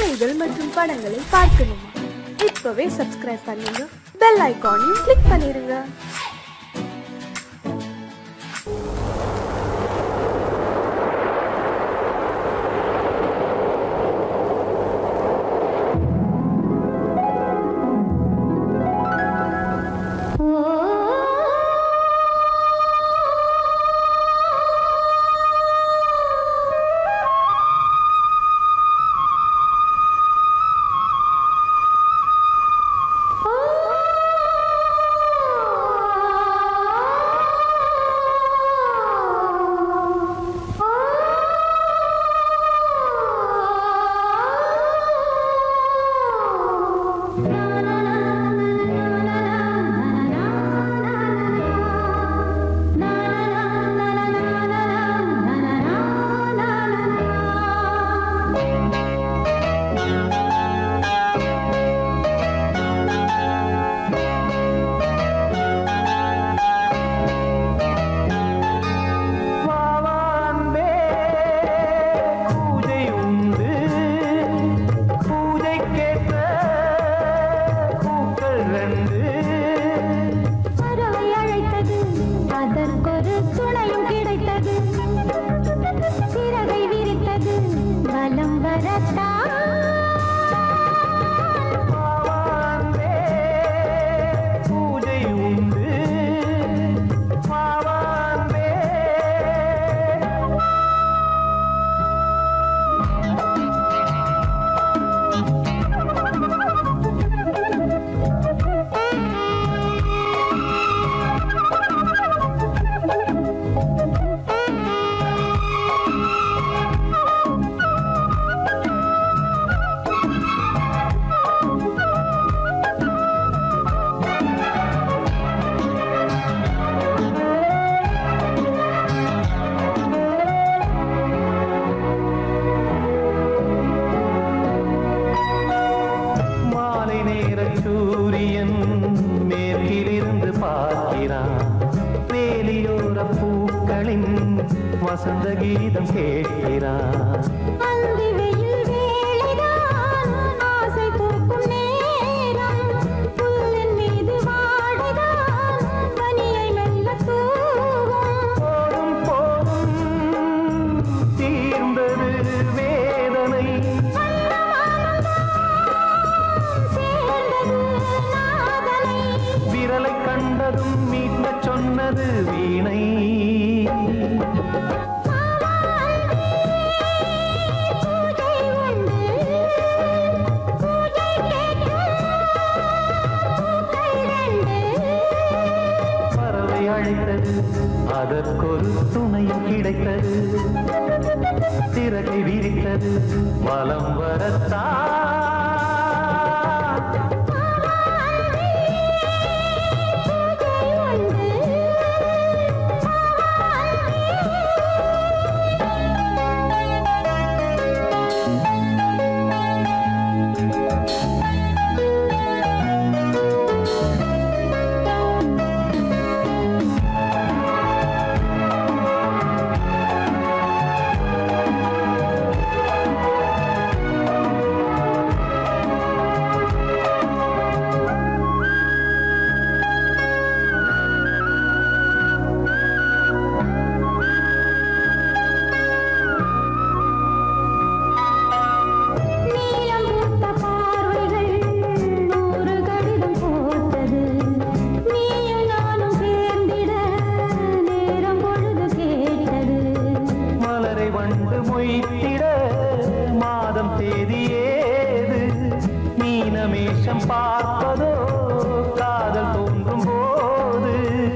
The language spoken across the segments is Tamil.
கதைகள் மற்றும் படங்களை பார்க்கணுமா இப்பவே சப்ஸ்கிரைப் பண்ணுங்க பெல் ஐகானையும் கிளிக் பண்ணிருங்க வாவான்பே பூஜை உண்டு பூஜைக்கேற்ற பூக்கள் ரெண்டு பறவை அழைத்தது அதற்கொரு துணையும் கிடைத்தது சிறகை விரித்தது வலம் வரத்தான் வாவான்பே பூஜை உண்டு வாவான்பே மாலை நேர சூரியன் மேற்கிலிருந்து பார்க்கிறான் வேலியோர பூக்களின் வசந்த கீதம் கேட்கிறான் அந்தி வெயில் வேளைதான் ஆசை பூக்கும் நேரம் புல்லின் மீது வாடைதான் பனியை மெல்ல தூவும் போதும் போதும் தீர்ந்தது வேதனை சேர்ந்தது நாதனை விரலை கண்டதும் மீட்டச் சொன்னது வீணை பூஜை உண்டு பூஜை பூக்கள் ரெண்டு பறவை அழைத்தது அதற்கொரு துணையும் கிடைத்தது சிறகை விரித்தது வலம் வரத்தான் நீலம் பூத்த பார்வைகள் நூறு கடிதம் போட்டது நீயும் நானும் சேர்ந்திட நேரம் பொழுது கேட்டது மலரை வண்டு மொய்த்திட மாதம் தேதி ஏது மீனமேஷம் பார்ப்பதோ காதல் தோன்றும் போது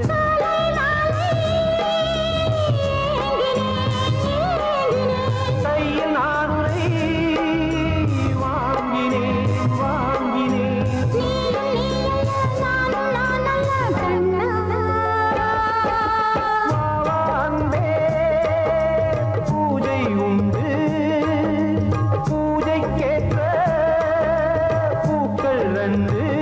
கையில் நான் உன்னை வாங்கினேன் வாங்கினேன் வாவான்பே பூஜை உண்டு பூஜைக்கேற்ற பூக்கள் ரெண்டு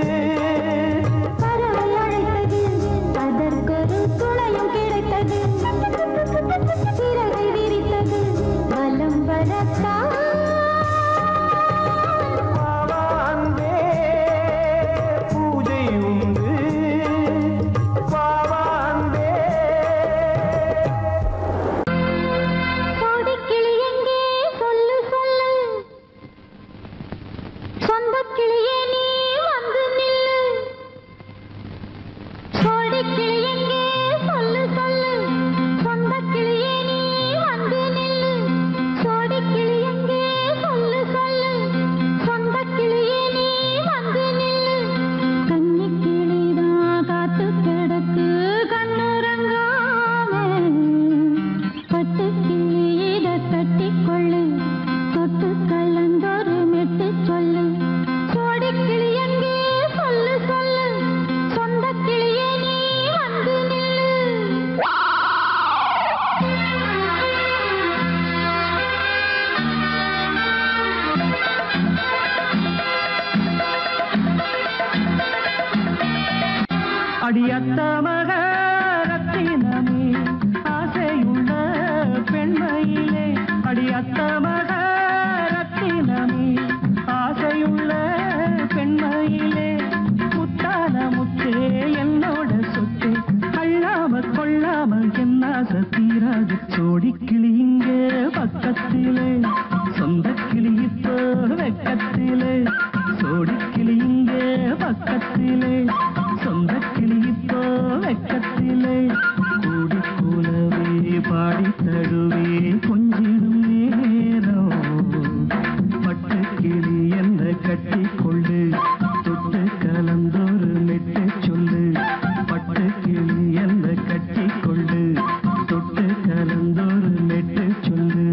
அடியத்த மகரத்தினமே ஆசையுள்ள பெண்மையிலே அடியத்த மகரத்தினமே ஆசையுள்ள பெண்மையிலே முத்தான முத்தே என்னோட சொத்து அள்ளாம கொள்ளாம என்ன தீராது சோடி கிளி இங்க பக்கத்திலே சொந்த கிளி இப்போ வெக்கத்திலே சோடி கிளி இங்க பக்கத்திலே சொந்த கிளி இப்போ வெக்கத்திலே கூடி கூலவே பாடி தழுவே கொஞ்சிடும் நேரம் பட்டு கிளி என்ன கட்டி கொண்டு தொட்டு கலந்தொரு மெட்டு சொல்லு பட்டு கிளி என்ன கட்டி கொண்டு தொட்டு கலந்தொரு மெட்டு சொல்லு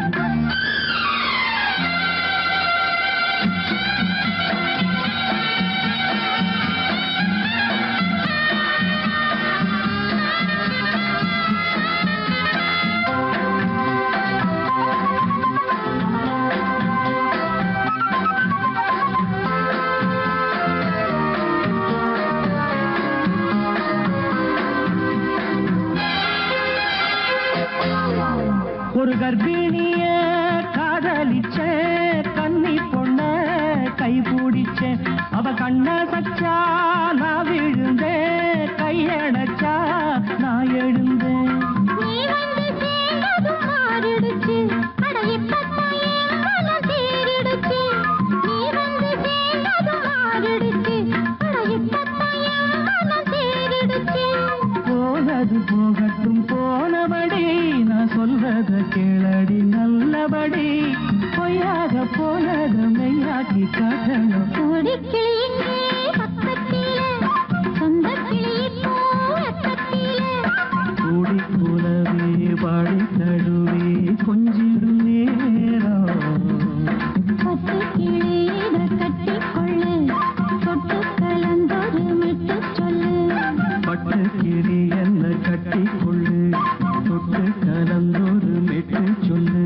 ஒரு கர்ப்பிணிய காதலிச்ச கன்னி பொண்ண கை பிடிச்ச அவ கண்ண சச்சா நான் விழுந்தேன் கையடைச்சா நான் எழுந்தேன் நீ வந்து சேர்ந்ததும் மாறிடுச்சு அட இப்பத்தான் என் மனம் தேறிடுச்சு நீ வந்து சேர்ந்ததும் மாறிடுச்சு அட இப்பத்தான் என் மனம் தேறிடுச்சு போனது போகட்டும் போனபடி நான் சொல்றத கேளடி நல்லபடி பொய்யாக போனது மெய்யாக்கி காட்டணும் கொடிக்கிளி இங்கே பக்கத்திலே சொந்த கிளி இப்போ வெக்கத்திலே கூடி கூலவே பாடி தழுவே கொஞ்சிடும் நேரம் பட்டு கிளி இத கட்டிக்கொள்ளு தொட்டு கலந்தொரு மிட்டு சொல்லு பட்டு கிளி என்ன கட்டி கொள்ளு தொட்டு கலந்தொரு மெட்டு சொல்லு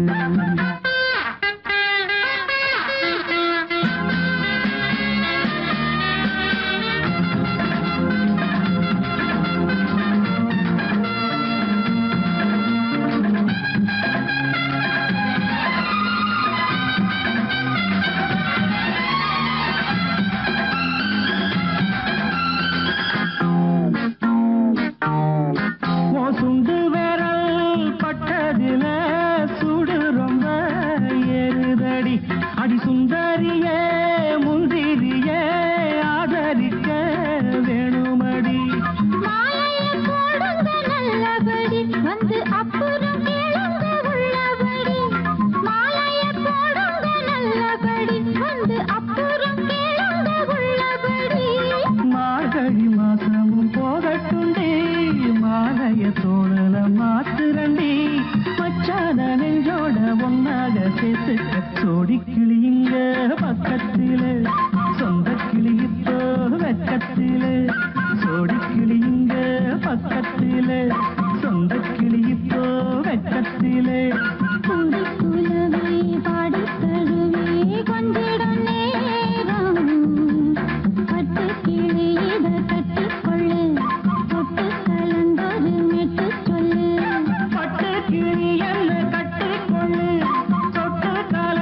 உன் சுண்டு விரல் பட்டதில சுடு ரொம்ப ஏறுதடி அடி சுந்தரியே முந்திரியே ஆதரிக்க வேணுமடி மாலைய போடுங்க நல்லபடி வந்து அப்புறம் கேளுங்க உள்ளபடி மாலைய போடுங்க நல்லபடி வந்து அப்புறம் கேளுங்க உள்ளபடி மார்கழி மாசமும் போகட்டுண்டி மாலைய தோழல மாத்துரண்டி மச்சான நெஞ்சோட ஒன்னாக சேர்த்துக்க சோடி கிளிங்க பக்கத்திலே சொந்த கிளி இப்போ வெக்கத்திலே சோடி கிளிங்க பக்கத்திலே சொந்த கிளி இப்போ வெக்கத்திலே கூடி குலவே பாடி தழுவே கொஞ்சிடும் நேரம் பட்டு கிளி இத கட்டிக்கொள்ளு தொட்டு கலந்தொரு மெட்டு சொல்லு பட்டு கிளி என்ன கட்டிக்கொள்ளு தொட்டு கால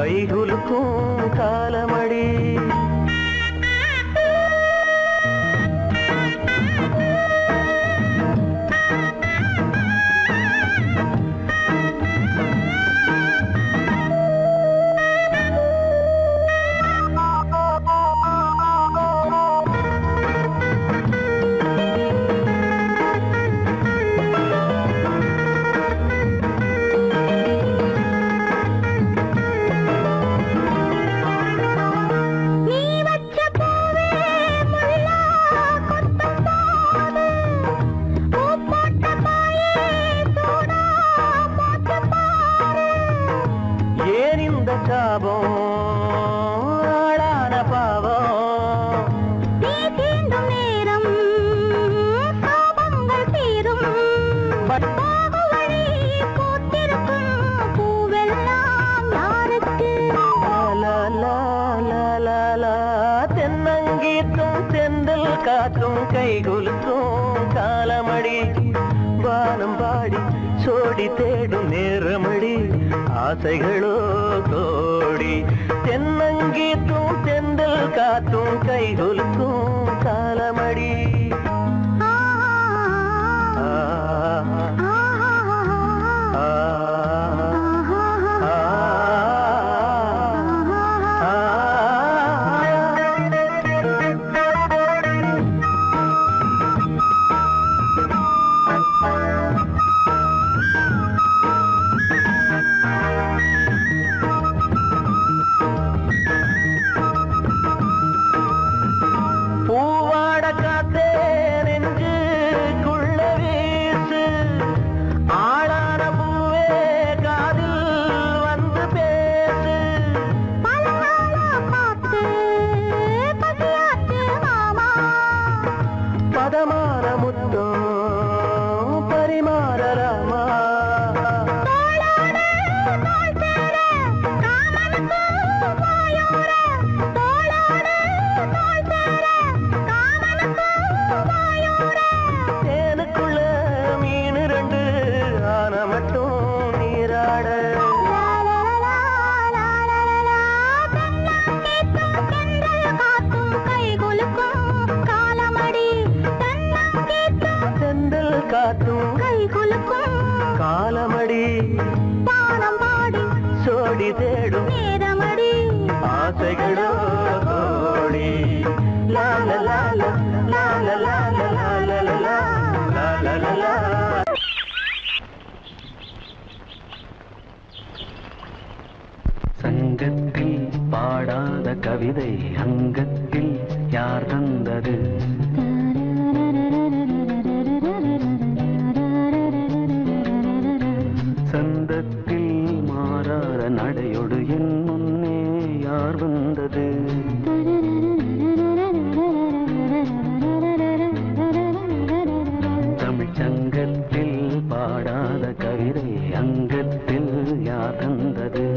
கைகுலுக்கும் காலமடி நீ வச்ச பூவே முல்லா கொத்தும் போது பூ போட்ட பாயே சூடா போட்டு பாரு ஏன் இந்த சாபம் ஆளான பாவம் நீ தீண்டும் நேரம் சாபங்கள் தீரும் போகு வழி பூத்திருக்கும் பூவெல்லாம் யாருக்கு லா, லா, லா, லா, லா. தென்னங்கீத்தும் தென்றல் காத்தும் கைகுலுக்கும் காலமடி வானம் பாடி சோடி தேடும் நேரமடி ஆசைகளோ கோடி தென்னங்கீத்தும் தென்றல் காத்தும் கைகுலுக்கும் காலமடி ஆ ஆ, ஆ ஆ, ஆ, ஆ. பூவாட காத்தே நெஞ்சுக்குள்ள வீசு ஆளான பூவே காதில் வந்து பேசு பலநாளா பார்த்து பசியாச்சு மாமா பதமான முத்தம் பரிமாறலாமா தோளோடு தோள் சேர காமனுக்கு வாயோர தோளோடு தோள் சேர காமனுக்கு வாயோர தேனுக்குள்ள மீன் ரெண்டு ஆன மட்டும் நீராட செந்தல் காத்தும் காலமடி சோடி தேடும் ஆசைகளோ கோடி லா லா லா லா லா லா லா லா லா லா லா லா லா லா லா சங்கத்தில் பாடாத கவிதை அங்கத்தில் யார் தந்தது சந்தத்தில் மாறாத நடையொடு என் முன்னே யார் வந்தது தமிழ்ச் சங்கத்தில் பாடாத கவிதை அங்கத்தில் யார் தந்தது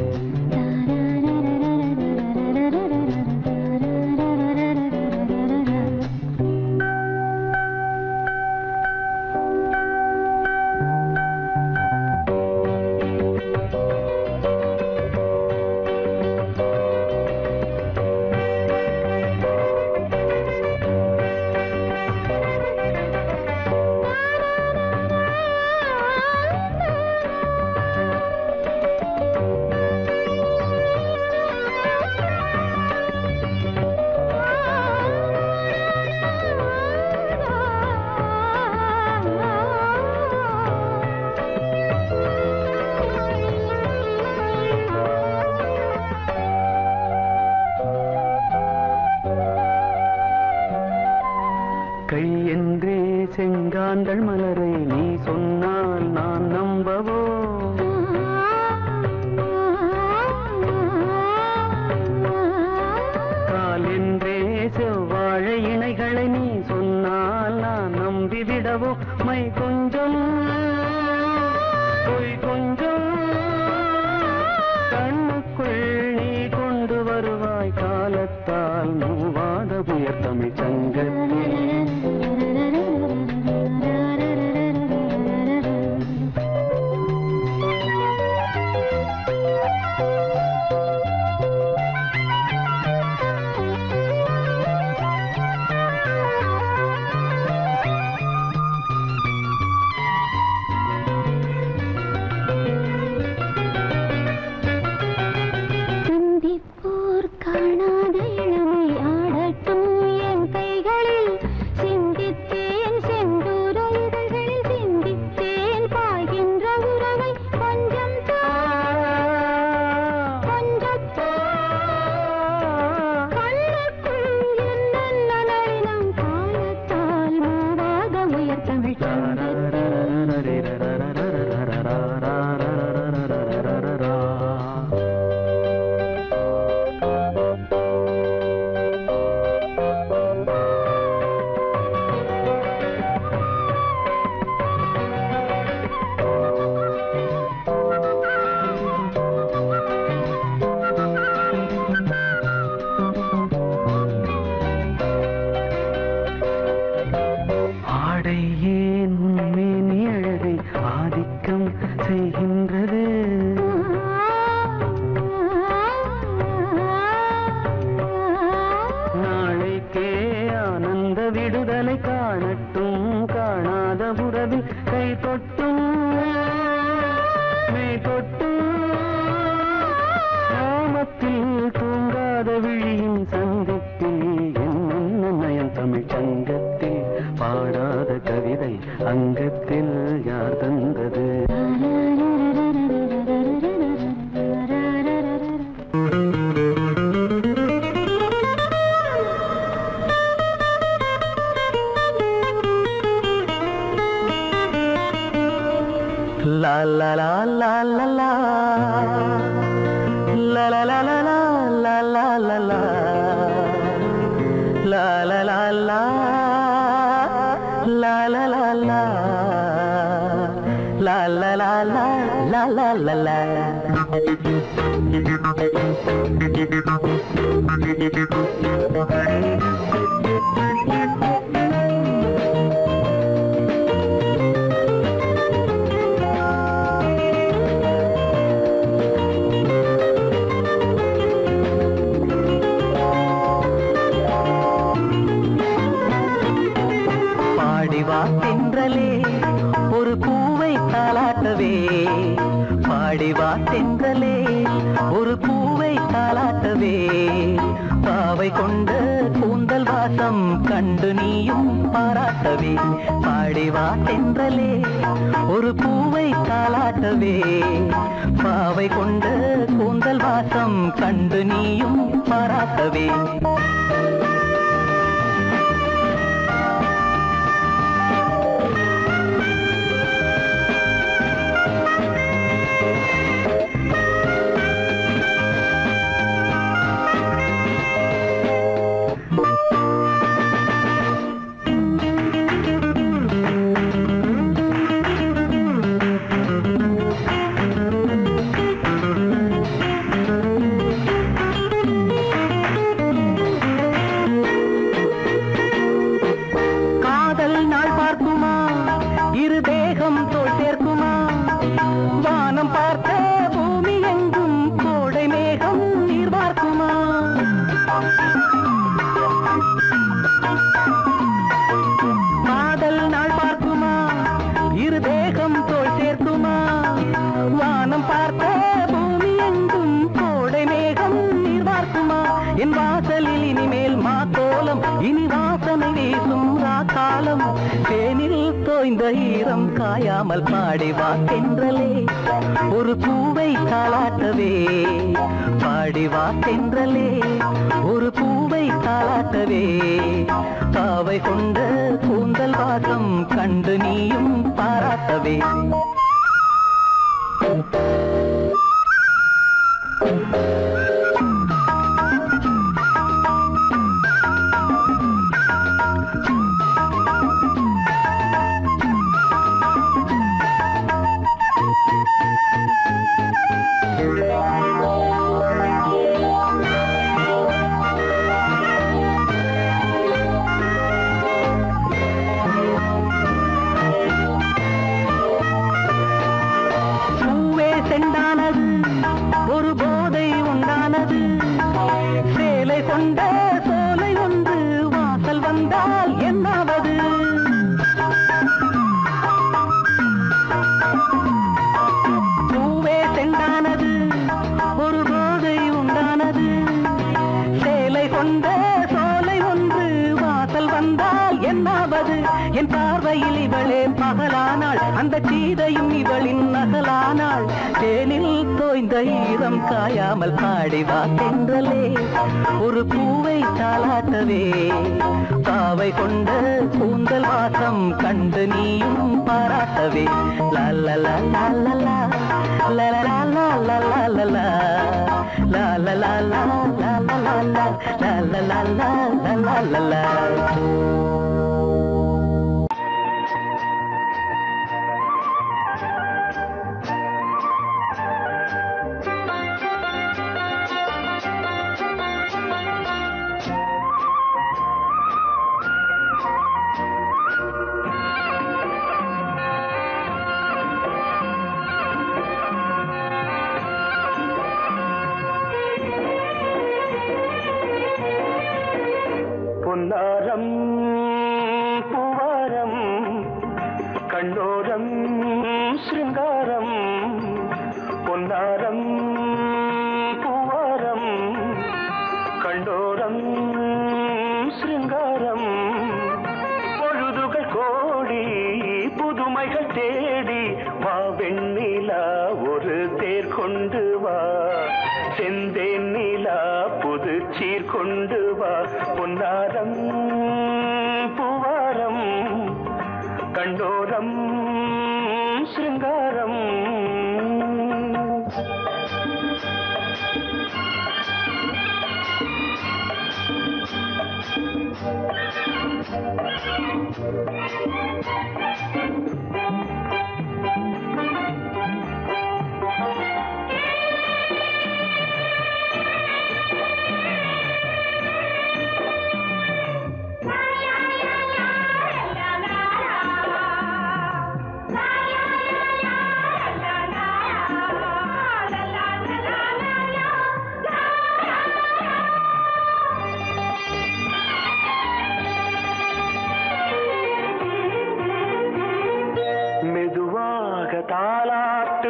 கை என்றே செங்காந்தள் மலரை நீ சொன்னால் நான் நம்பவோ கால் என்றே செவ்வாழை இணைகளை நீ சொன்னால் நான் நம்பிவிடவோ மை கொஞ்சம் பொய் கொஞ்சம் கண்ணுக்குள் நீ கொண்டு வருவாய் காலத்தால் மூவாத புயர் தமிழ் சங்கத்தில் பாடிவா தென்றலே ஒரு பூவை தாலாட்டவே பாடிவா தென்றலே ஒரு பூவை தாலாட்டவே பாவை கொண்ட கூந்தல் வாசம் கண்டு நீயும் பாராட்டவே பாடிவா தென்றலே ஒரு பூவை தாலாட்டவே பாவை கொண்ட கூந்தல் வாசம் கண்டு நீயும் பாராட்டவே காதல் நாள் பார்க்குமா இரு தேகம் தோல் சேர்க்குமா வானம் பார்த்த பூமி எங்கும் கோடை மேகம் நீர் பார்க்குமா காதல் நாள் பார்க்குமா இரு தேகம் தோல் சேர்க்குமா வானம் பார்த்த பூமி எங்கும் கோடை மேகம் நீர் பார்க்குமா என் வாசலில் இனிமேல் மாத்தோலம் இனி வாசனை வீசும் காலம் தேனில் தோய்ந்த ஈரம் காயாமல் பாடி வா தென்றலே ஒரு பூவை தாளாட்டவே பாடி வா தென்றலே ஒரு பூவை தாளாட்டவே பாவை கொண்ட கூந்தல் வாசம் கண்டு நீயும் பாராட்டவே பூவே செண்டானது ஒரு போதை உண்டானது சேலை கொண்ட சோலை ஒன்று வாசல் வந்தால் என்னாவது பூவே செண்டானது ஒரு போதை உண்டானது சேலை கொண்ட சோலை ஒன்று வாசல் வந்தால் என்னாவது என் பார்வையில் இவளே பகலானாள் அந்த சீதையும் இவளின் நகலானாள் தேனில் தோய்ந்த ஈரம் காயாமல் பாடிவா தென்றலே ஒரு பூவை தாளாட்டவே பாவை கொண்ட கூந்தல் வாசம் கண்டு நீயும் பாராட்டவே லல்லலா லல்லலா லலலா லலலா லலலா லலலா லலலா லலலா லலலா பொன்னாரம் பூவாரம் கண்ணோரம் சிருங்காரம் பொன்னாரம் பூவாரம் கண்டோரம் சிருங்காரம் பொழுதுகள் கோடி புதுமைகள் தேடி வா வெண்ணிலா ஒரு தேர் கொண்டு வா செந்தேன் நிலா புது சீர் கொண்டு வா பொன்னாரம் பூவாரம் கண்டோரம் சிருங்காரம்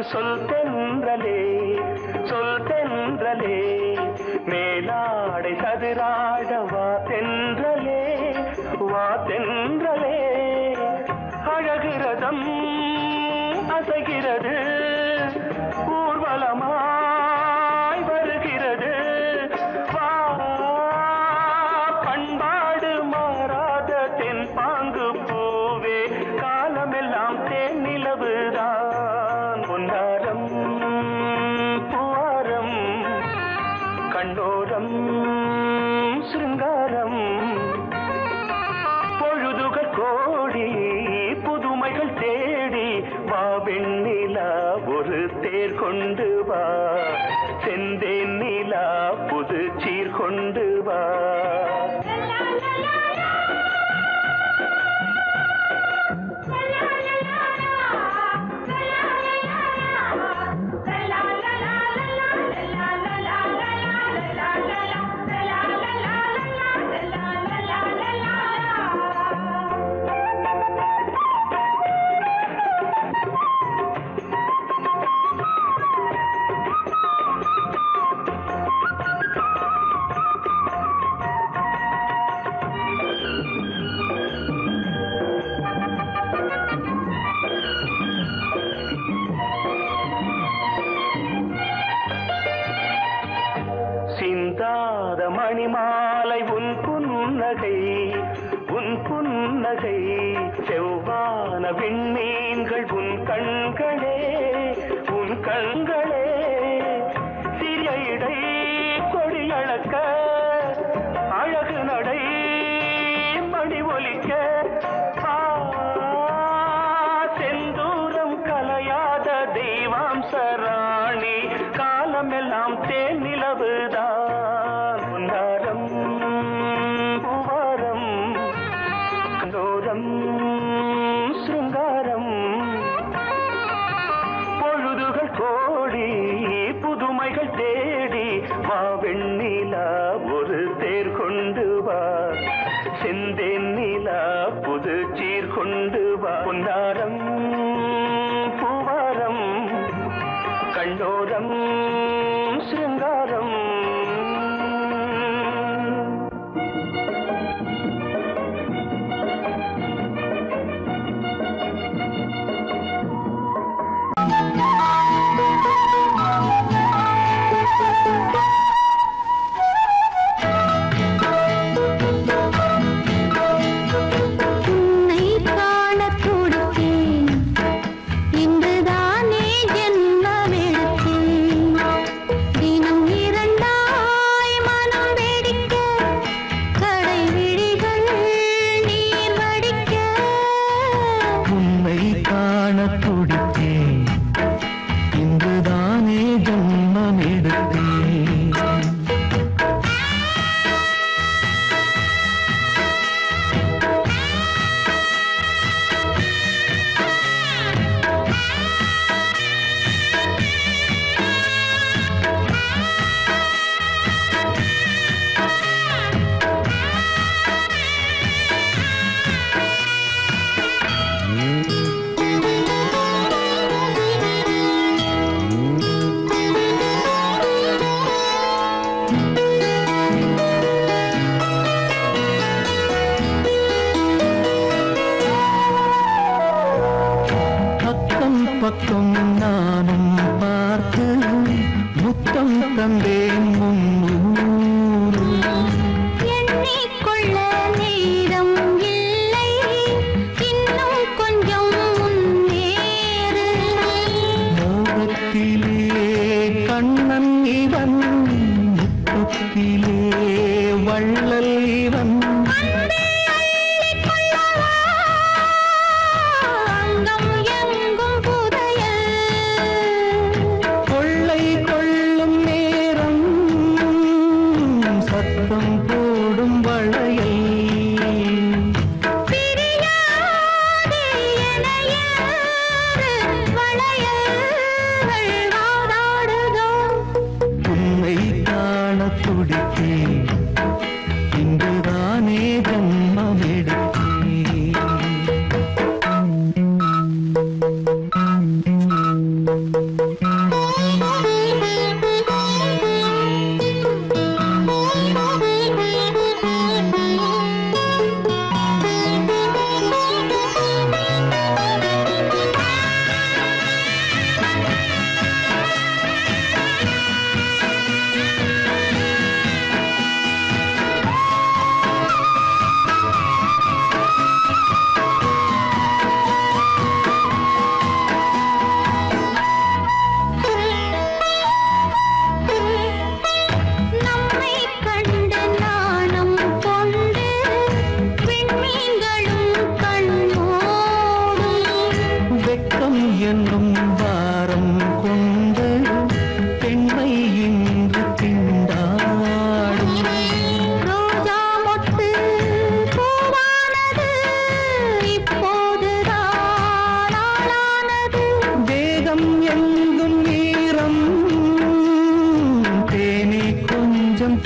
சொல் தென்றலே சொல் தென்றலே மேலாடை சதுராட வா தென்றலே வா தென்றலே அழகிறதம் அசைகிறது ஊர்வலமாய் வருகிறது வா பண்பாடு மாறாத தென் பாங்கு பூவே காலமெல்லாம் தேன் நிலவுதான் பொன்னாரம் பூவாரம் கண்ணோரம் சிருங்காரம் பொழுதுகள் கோடி புதுமைகள் தேடி வா வெண்ணிலா ஒரு தேர் கொண்டு வா செந்தேன் நிலா புது சீர் கொண்டு வா சிந்தாத மணிமாலை உன் புன்னகை உன் புன்னகை செவ்வான விண்மீன்கள் உன் கண்களே உன் கண்களே சிறிய இடை கொடியளக்க அழகு நடை மணி ஒலிக்க ஆ, செந்தூரம் கலையாத தெய்வாம்ச ராணி காலமெல்லாம் தேன் நிலவுதான் பொன்னாரம் பூவாரம் கண்டோரம் சிருங்காரம் பொழுதுகள் கோடி புதுமைகள் தேடி வா வெண்ணிலா ஒரு தேர் கொண்டு வா செந்தேன் நிலா புது சீர் கொண்டு வா பொன்னாரம் பூவாரம் கண்ணோரம் சிருங்காரம் உன்னை காணத் துடித்தேன் இன்றுதானே ஜென்மமெடுத்தேன் தினம் இரண்டாய் மனம் வெடிக்க கடை விழிகள் நீர் வடிக்க உன்னை காண துடித்தேன் இன்றுதானே ஜன்மம் எடுத்தேன் பக்கம் பக்கம் நானும் பார்த்து முத்தம் தந்தேன் முன்னூறு எண்ணிக்கொள்ள நேரம் இல்லை இன்னும் கொஞ்சம் முன்னேறு மோகத்திலே கண்ணன் இவன் முத்தத்திலே வள்ளல் இவன் அங்கம் எங்கும் புதையல் கொள்ளை கொள்ளும் நேரம் சத்தம் போடும் வளையல் பிரியாதே எனையாறு வளையல்கள் வாதாடுதோ உன்னை காண துடித்தேன்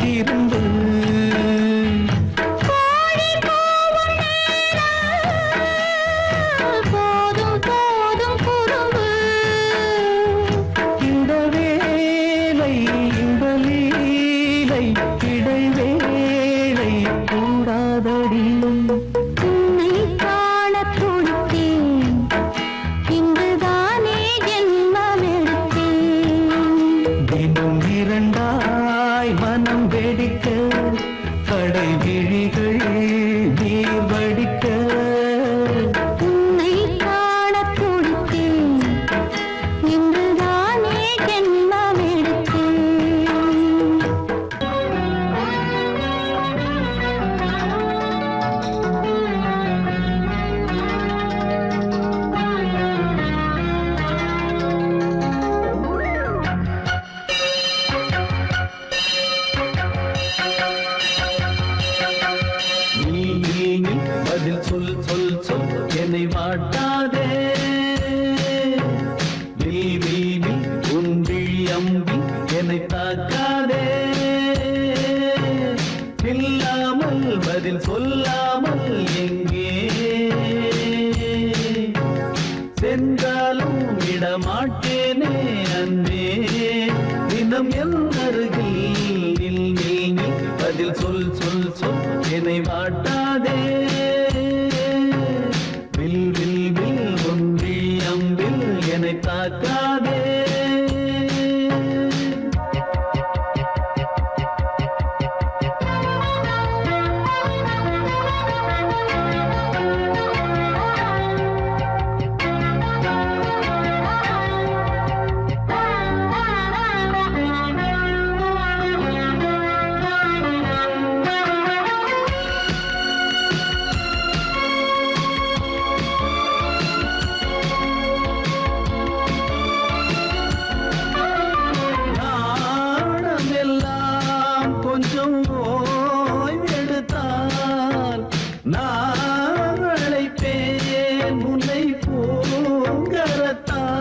திரும்பு போதும் போதும் குறும்பு இந்த வேலை இந்த லீலை இடைவேளை கூடாதடியும் உன்னை காணத் துடித்தேன் இங்குதானே ஜென்மமெடுத்தேன் தினம் இரண்டாய் மனம் வெடிக்க கடை விழிகள் நீர் வடிக்க உன்னை காணத் துடித்தேன் இங்குதானே ஜென்மமெடுத்தேன் நீ நீ நீ பதில் சொல் சொல் சொல் என்னை வாட்டாதே வில் வில் வில் உன் விழி அம்பி என்னை தாக்காதே இல்லாமல் பதில் சொல்லாமல் எங்கே சென்றாலும் விடமாட்டேனே அன்பே தினம் என் அருகில் நில் நில் நில் பதில் சொல் சொல் சொல் என்னை வாட்டாதே வில் வில் வில் ஒன்றி அம்பில் என்னை தாக்காதே நாணமெல்லாம் கொஞ்சம் ஓய்வெடுத்தால் நான் அழைப்பேன் உன்னை பூங்கரத்தான்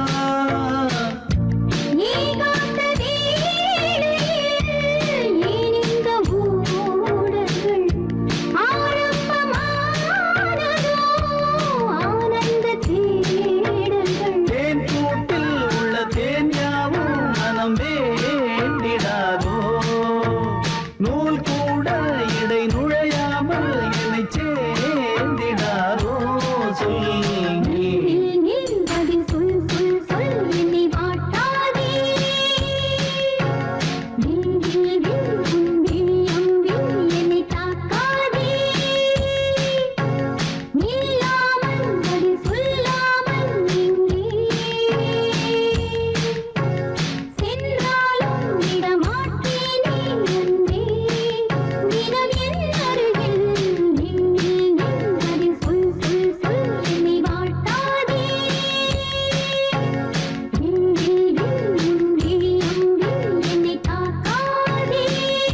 நீ காத்த வேளையில் ஏன் இந்த ஊடல்கள் ஆரம்பமானதோ ஆனந்த தேடல்கள் தேன் கூட்டில் உள்ள தேன் யாவும் மனம் வேண்டிடாதோ நூல் கூட இடை நுழையாமல் என்னை சேர்ந்திடாதோ சொல் நீ நில் நில் பதில் சொல் சொல் சொல் என்னை வாட்டாதே வில் வில் வில் உன் விழி அம்பில் என்னை தாக்காதே நில்லாமல் பதில் சொல்லாமல் எங்கே சென்றாலும் விடமாட்டேனே அன்பே தினம் என் அருகில் நில் நில் நில் பதில் சொல் சொல் சொல் என்னை வாட்டாதே வில் வில் வில் உன் விழி அம்பில் என்னை தாக்காதே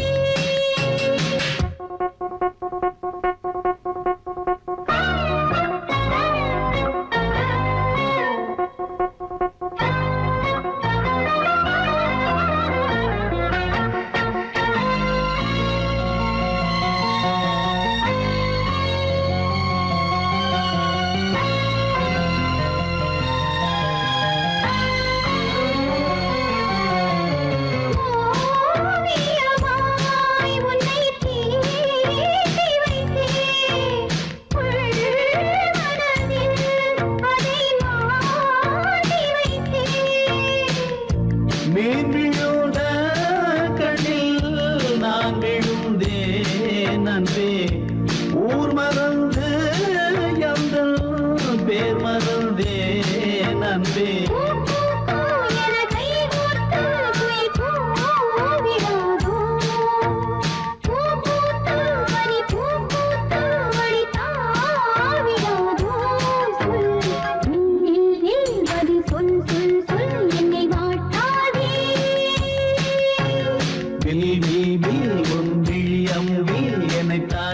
ஓவியமாய் உன்னை தீட்டி வைத்தேன் உள் மனதில் அதை மாட்டி வைத்தேன் மீன் விழுந்த கண்ணில் நான் விழுந்தேன் அன்பே ஊர் மறந்து எங்கள் பேர் மறந்தேன் அன்பே பூ பூ பூ என கை கோர்த்து குயில் கூவிடாதோ பூ பூத்து மணி பூ பூத்து மணி தாவிடாதோ சொல் நில் நில் பதில் சொல் சொல் சொல் என்னை வாட்டாதே வில் வில் வில் உன் விழி அம்பில் என்னை தா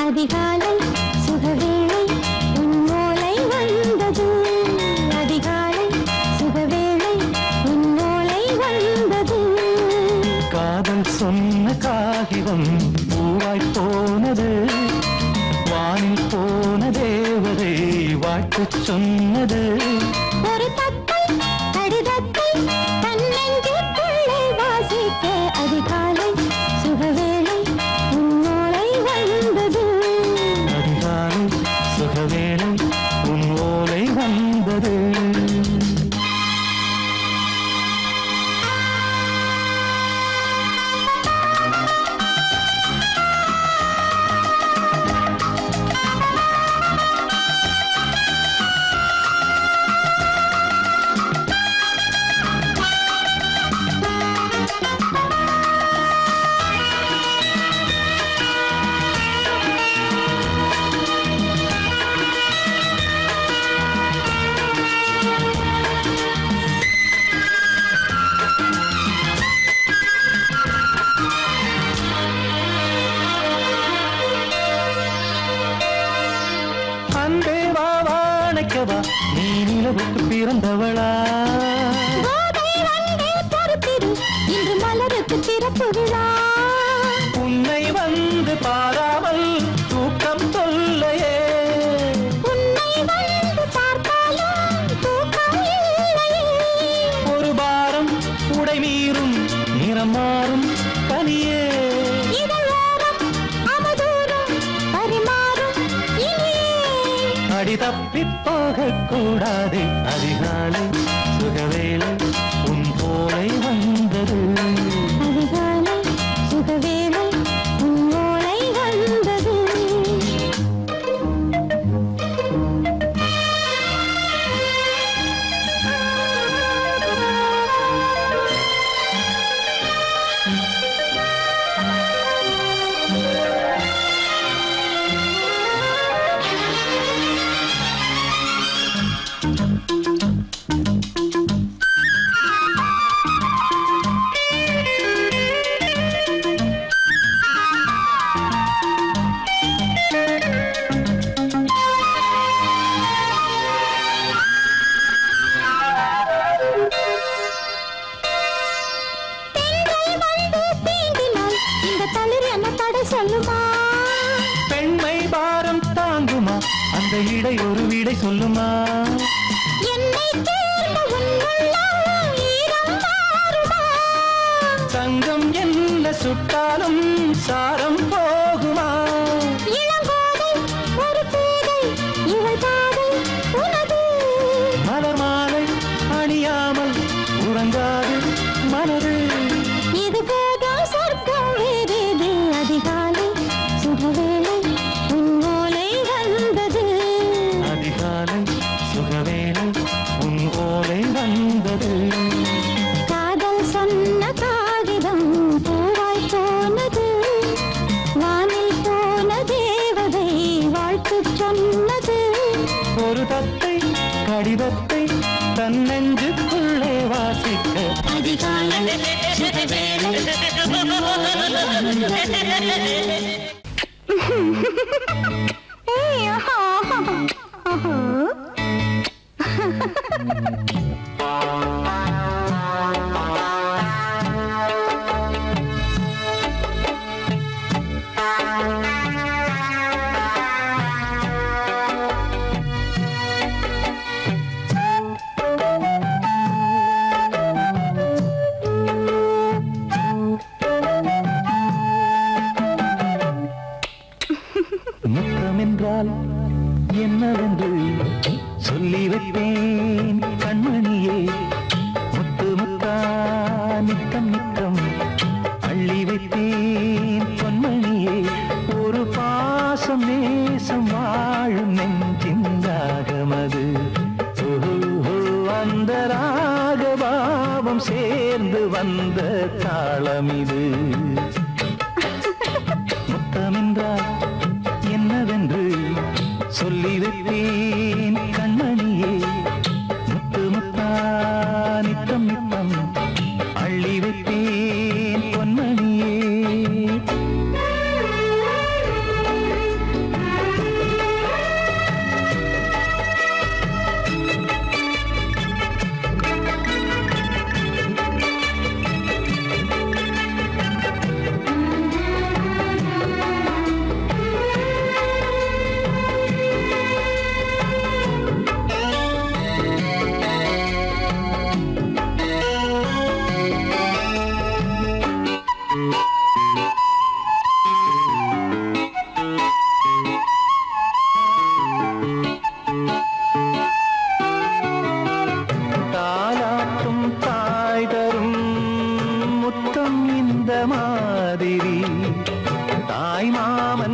அதிகாலை சுகவேளை உன் ஓலை வந்தது அதிகாலை சுகவேளை உன் ஓலை வந்தது காதல் சொன்ன காகிதம் பூவாய் போனது வானில் போன தேவதை வாழ்த்து சொன்னது ஒரு தத்தை கடிதத்தை தன்னெஞ்சுக்குள்ளே வாசிக்க அதிகாலை சுகவேளை உன்னோளை வந்தது அதிகாலை சுகவேளை உன் ஓலை வந்தது அன்பே வா வாழைக்கவா நீ நிலவுக்கு பிறந்தவளா கோதை வந்தே பொறுத்திரு இன்று மலருக்கு திறப்பு விழா உன்னை வந்து பாராமல் தூக்கம் சொல்லையே உன்னை வந்து பார்த்தாலும் தூக்கம் இல்லையே ஒரு பாரம் உடை மீறும் நிறம் மாறும் கனியே இதழோரம் அவதூறும் பரிமாறும் இனியே அடி தப்பி போகக் கூடாது அதிகாலை சுகவேளை உன் போலை வந்தது அதிகாலை சுகவேளை உன்னோளை வந்தது பெண்கள் வந்து தீண்டினால் இந்த தளிர் என்ன தடை சொல்லுமா பெண்மை பாரம் தாங்குமா அந்த இடை ஒரு விடை சொல்லுமா என்னை தேர்ந்த உன் உள்ளம் ஈரம் மாறுமா தங்கம் என்ன சுட்டாலும் சாரம் போகுமா இளங்கோதை ஒரு பேதை இவள் பாதை உனது மலர் மாலை அணியாமல் உறங்காது மனது இது போதும் சொர்க்கம் வேறேது அதிகாலை சுகவேளை உன்னோலை வந்தது அதிகாலை சுகவேளை உன் ஓலை வந்தது காதல் சொன்ன காகிதம் பூவாய் போனது வானில் போன தேவதை வாழ்த்து சொன்னது ஒரு தத்தை கடிதத்தை தன்னெஞ்சுக்குள்ளே வாசிக்க அதிகாலை சுகவேளை ஏய், ஆஹா, ஆஹா, ஆஹா. முத்தம் என்றால் என்னவென்று சொல்லி வைப்பேன் கண்மணியே முத்து முத்தா நித்தம் நித்தம் அள்ளி வைப்பேன் பொன்மணியே ஒரு பாசம் நேசம் வாழும் நெஞ்சின் ராகமது ஓஹோ, அந்த ராகபாவம் சேர்ந்து வந்த தாளம் இது முத்தமென்றால் என்னவென்று சொல்லி வைப்பேன் கண்மணியே முத்து முத்தா நித்தம் நித்தம் அள்ளி வைப்பேன் பொன்மணியே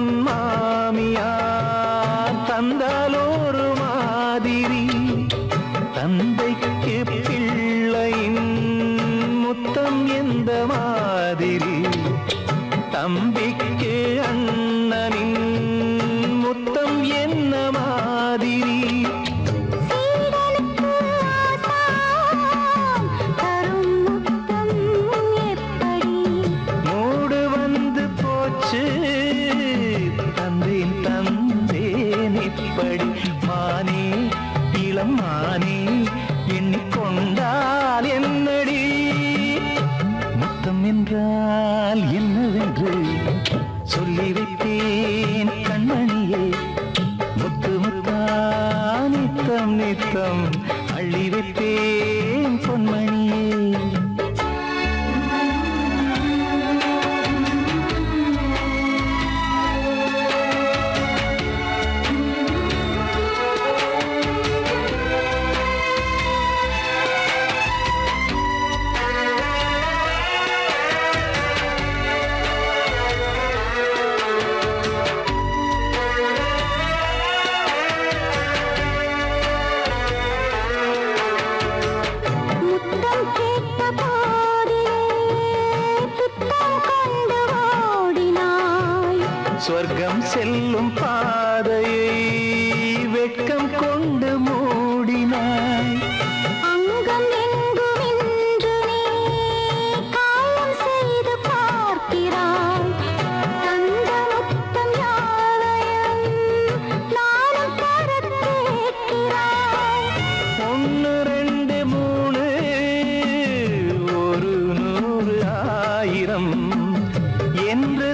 மாமியார் தந்தால் ஒரு மாதிரி தந்தைக்கு பிள்ளையின் முத்தம் எந்த மாதிரி தம்பிக்கு அண்ணனின் முத்தம் என்ன மாதிரி சீடனுக்கு ஆசான் தரும் முத்தம் எப்படி மூடு வந்து போச்சு தந்தேன் தந்தேன் இப்படி மானே இளம் மானே எண்ணிக்கொண்டால் என்னடி முத்தம் என்றால் என்னவென்று சொல்லி வைத்தேன் கண்மணியே முத்து முத்தா நித்தம் நித்தம் அள்ளி வைத்தேன் பொன்மணியே முத்தம் கேட்ட போதிலே துத்தம் கொண்டு ஓடினாய் சொர்க்கம் செல்லும் பாதையை வெட்கம் கொண்டு மூடினாய் அங்கம் எங்கும் இன்று நீ காயம் செய்து பார்க்கிறாய் தந்த முத்தம் யாவையும் நானும் தரக் கேட்கிறாய் ஒன்று ரெண்டு மூணு ஒரு நூறு ஆயிரம் என்று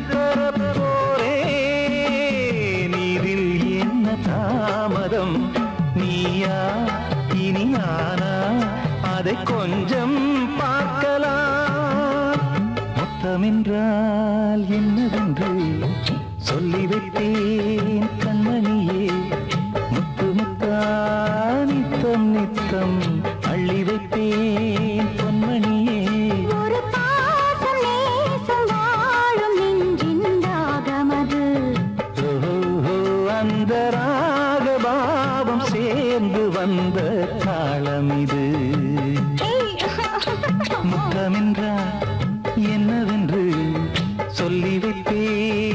தரப்போரேன் இதில் என்ன தாமதம் நீயா இனி நானா அதை கொஞ்சம் பார்க்கலாம் மொத்தமென்றால் என்னவென்று சொல்லி வைத்தேன் கண்மணியே முத்து முத்தா நித்தம் நித்தம் அள்ளி வைத்தேன் பொன்மணியே ஒரு பாசம் நேசம் வாழும் நெஞ்சின் ராகமது ஓஹோ, அந்த ராகபாவம் சேர்ந்து வந்த தாளம் இது முத்தமென்றால் என்னவென்று சொல்லி வைத்தேன்